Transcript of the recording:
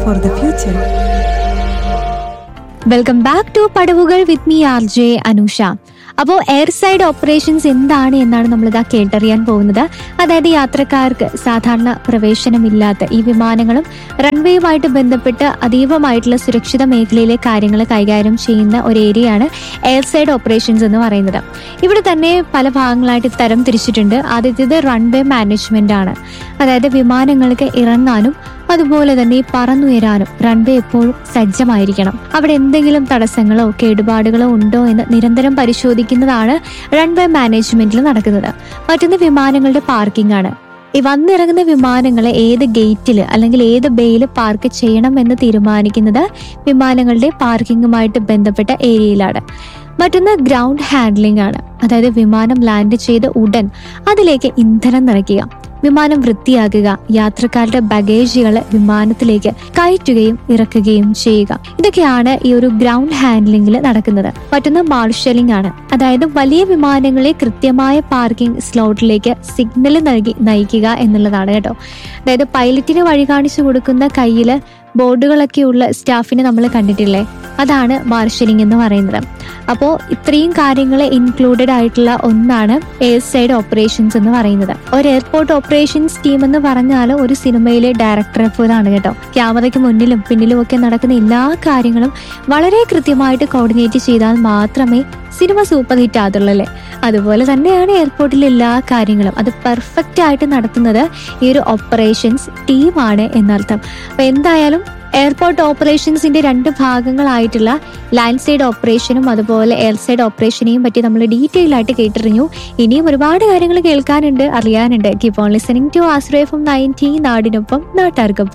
for the future. Welcome back to പടവുകൾ with me R J Anusha അപ്പോൾ air side operations എന്താണ് എന്നാണ് നമ്മളിതാ കേട്ടറിയാൻ പോകുന്നത് അതായത് യാത്രക്കാർക്ക് സാധാരണ പ്രവേശനമില്ലാത്ത ഈ വിമാനങ്ങളും റൺവേയുമായിട്ട് ബന്ധപ്പെട്ട് അതീവമായിട്ടുള്ള സുരക്ഷിത മേഖലയിലെ കാര്യങ്ങൾ കൈകാര്യം ചെയ്യുന്ന ഒരു ഏരിയയാണ് എയർ സൈഡ് ഓപ്പറേഷൻസ് എന്ന് പറയുന്നത് ഇവിടെ തന്നെ പല ഭാഗങ്ങളായിട്ട് തരം തിരിച്ചിട്ടുണ്ട് ആദ്യത്തേത് റൺവേ മാനേജ്മെന്റ് ആണ് അതായത് വിമാനങ്ങൾക്ക് ഇറങ്ങാനും അതുപോലെ തന്നെ പറന്നുയരാനും റൺവേ എപ്പോഴും സജ്ജമായിരിക്കണം അവിടെ എന്തെങ്കിലും തടസ്സങ്ങളോ കേടുപാടുകളോ ഉണ്ടോ എന്ന് നിരന്തരം പരിശോധിക്കുന്നതാണ് റൺവേ മാനേജ്മെന്റിൽ നടക്കുന്നത് മറ്റൊന്ന് വിമാനങ്ങളുടെ പാർക്കിംഗ് ആണ് ഈ വന്നിറങ്ങുന്ന വിമാനങ്ങളെ ഏത് ഗേറ്റിൽ അല്ലെങ്കിൽ ഏത് ബേയിൽ പാർക്ക് ചെയ്യണം എന്ന് തീരുമാനിക്കുന്നത് വിമാനങ്ങളുടെ പാർക്കിങ്ങുമായിട്ട് ബന്ധപ്പെട്ട ഏരിയയിലാണ് മറ്റൊന്ന് ഗ്രൗണ്ട് ഹാൻഡ്ലിംഗ് ആണ് അതായത് വിമാനം ലാൻഡ് ചെയ്ത ഉടൻ അതിലേക്ക് ഇന്ധനം നിറയ്ക്കുക വിമാനം വൃത്തിയാക്കുക യാത്രക്കാരുടെ ബഗേജുകൾ വിമാനത്തിലേക്ക് കയറ്റുകയും ഇറക്കുകയും ചെയ്യുക ഇതൊക്കെയാണ് ഈ ഒരു ഗ്രൗണ്ട് ഹാൻഡ്ലിംഗിൽ നടക്കുന്നത് മറ്റൊന്ന് മാർഷലിംഗ് ആണ് അതായത് വലിയ വിമാനങ്ങളെ കൃത്യമായ പാർക്കിംഗ് സ്ലോട്ടിലേക്ക് സിഗ്നൽ നൽകി നയിക്കുക എന്നുള്ളതാണ് കേട്ടോ അതായത് പൈലറ്റിന് വഴി കാണിച്ചു കൊടുക്കുന്ന കയ്യിൽ ബോർഡുകളൊക്കെ ഉള്ള സ്റ്റാഫിനെ നമ്മൾ കണ്ടിട്ടില്ലേ അതാണ് മാർഷലിംഗ് എന്ന് പറയുന്നത് അപ്പോൾ ഇത്രയും കാര്യങ്ങൾ ഇൻക്ലൂഡഡ് ആയിട്ടുള്ള ഒന്നാണ് എയർ സൈഡ് ഓപ്പറേഷൻസ് എന്ന് പറയുന്നത് ഒരു എയർപോർട്ട് ഓപ്പറേഷൻസ് ടീം എന്ന് പറഞ്ഞാൽ ഒരു സിനിമയിലെ ഡയറക്ടറെ പോലാണ് കേട്ടോ ക്യാമറയ്ക്ക് മുന്നിലും പിന്നിലും ഒക്കെ നടക്കുന്ന എല്ലാ കാര്യങ്ങളും വളരെ കൃത്യമായിട്ട് കോർഡിനേറ്റ് ചെയ്താൽ മാത്രമേ സിനിമ സൂപ്പർ ഹിറ്റ് ആകുള്ളൂ അല്ലേ അതുപോലെ തന്നെയാണ് എയർപോർട്ടിലെ എല്ലാ കാര്യങ്ങളും അത് പെർഫെക്റ്റ് ആയിട്ട് നടത്തുന്നത് ഈ ഒരു ഓപ്പറേഷൻസ് ടീമാണ് എന്നർത്ഥം അപ്പൊ എന്തായാലും എയർപോർട്ട് ഓപ്പറേഷൻസിന്റെ രണ്ട് ഭാഗങ്ങളായിട്ടുള്ള ലാൻഡ് സൈഡ് ഓപ്പറേഷനും അതുപോലെ എയർ സൈഡ് ഓപ്പറേഷനെയും പറ്റി നമ്മൾ ഡീറ്റെയിൽ ആയിട്ട് കേട്ടിറിഞ്ഞു ഇനിയും ഒരുപാട് കാര്യങ്ങൾ കേൾക്കാനുണ്ട് അറിയാനുണ്ട് keep on listening to Ashraya FM ninety നാടിനൊപ്പം നാട്ടാർക്കൊപ്പം